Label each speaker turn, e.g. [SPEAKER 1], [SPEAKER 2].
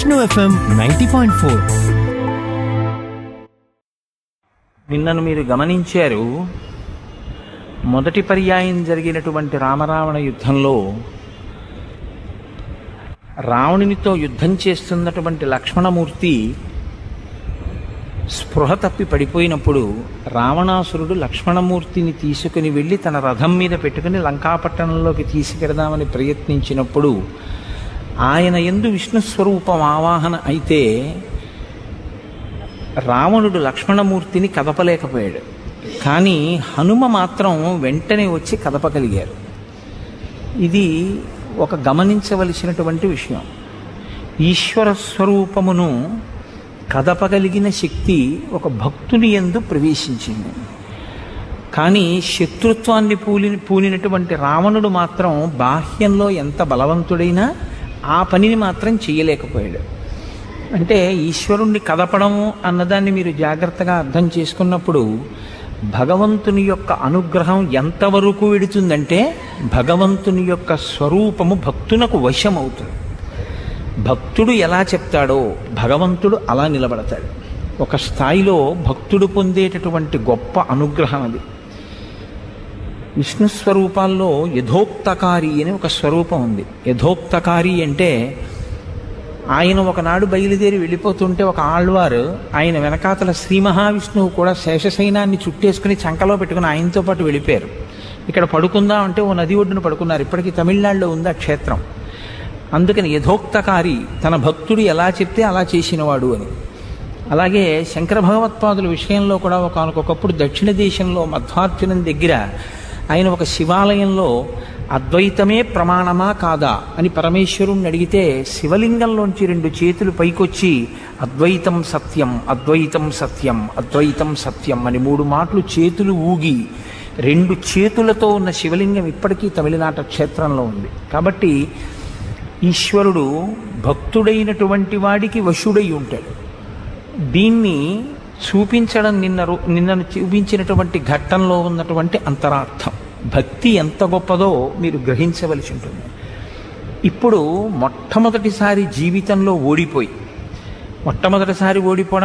[SPEAKER 1] Vishnu FM ninety point four
[SPEAKER 2] నిన్నను మీరు గమనించారు మొదటి పర్యాయం జరిగినటువంటి రామరావణ యుద్ధంలో రావణునితో యుద్ధం చేస్తున్నటువంటి లక్ష్మణమూర్తి స్పృహ తప్పి పడిపోయినప్పుడు రావణాసురుడు లక్ష్మణమూర్తిని తీసుకుని వెళ్ళి తన రథం మీద పెట్టుకుని లంకాపట్టణంలోకి తీసుకెడదామని ప్రయత్నించినప్పుడు ఆయన ఎందు విష్ణు స్వరూపం ఆవాహన అయితే రావణుడు లక్ష్మణమూర్తిని కదపలేకపోయాడు కానీ హనుమ మాత్రం వెంటనే వచ్చి కదపగలిగారు ఇది ఒక గమనించవలసినటువంటి విషయం ఈశ్వర స్వరూపమును కదపగలిగిన శక్తి ఒక భక్తుని ఎందు ప్రవేశించింది కానీ శత్రుత్వాన్ని పూలి పూనినటువంటి రావణుడు మాత్రం బాహ్యంలో ఎంత బలవంతుడైనా ఆ పనిని మాత్రం చేయలేకపోయాడు అంటే ఈశ్వరుణ్ణి కదపడము అన్నదాన్ని మీరు జాగ్రత్తగా అర్థం చేసుకున్నప్పుడు భగవంతుని యొక్క అనుగ్రహం ఎంతవరకు వెడుతుందంటే భగవంతుని యొక్క స్వరూపము భక్తునకు వశమవుతుంది భక్తుడు ఎలా చెప్తాడో భగవంతుడు అలా నిలబడతాడు ఒక స్థాయిలో భక్తుడు పొందేటటువంటి గొప్ప అనుగ్రహం అది విష్ణు స్వరూపాల్లో యథోక్తకారి అని ఒక స్వరూపం ఉంది యథోక్తకారి అంటే ఆయన ఒకనాడు బయలుదేరి వెళ్ళిపోతుంటే ఒక ఆళ్వారు ఆయన వెనకాతల శ్రీ మహావిష్ణువు కూడా శేషశైనాన్ని చుట్టేసుకుని చంకలో పెట్టుకుని ఆయనతో పాటు వెళ్ళిపోయారు ఇక్కడ పడుకుందాం అంటే ఓ నది ఒడ్డున పడుకున్నారు ఇప్పటికీ తమిళనాడులో ఉంది ఆ క్షేత్రం అందుకని యథోక్తకారి తన భక్తుడు ఎలా చెప్తే అలా చేసినవాడు అని అలాగే శంకర భగవత్పాదుల విషయంలో కూడా ఒకనకొకప్పుడు దక్షిణ దేశంలో మధ్వార్జునం దగ్గర ఆయన ఒక శివాలయంలో అద్వైతమే ప్రమాణమా కాదా అని పరమేశ్వరుణ్ణి అడిగితే శివలింగంలోంచి రెండు చేతులు పైకొచ్చి అద్వైతం సత్యం అద్వైతం సత్యం అద్వైతం సత్యం అని మూడు మాటలు చేతులు ఊగి రెండు చేతులతో ఉన్న శివలింగం ఇప్పటికీ తమిళనాట క్షేత్రంలో ఉంది కాబట్టి ఈశ్వరుడు భక్తుడైనటువంటి వాడికి వశుడై ఉంటాడు దీన్ని చూపించడం నిన్న రో- నిన్నను చూపించినటువంటి ఘట్టంలో ఉన్నటువంటి అంతరార్థం భక్తి ఎంత గొప్పదో మీరు గ్రహించవలసి ఉంటుంది ఇప్పుడు మొట్టమొదటిసారి జీవితంలో ఓడిపోయి మొట్టమొదటిసారి ఓడిపోవడం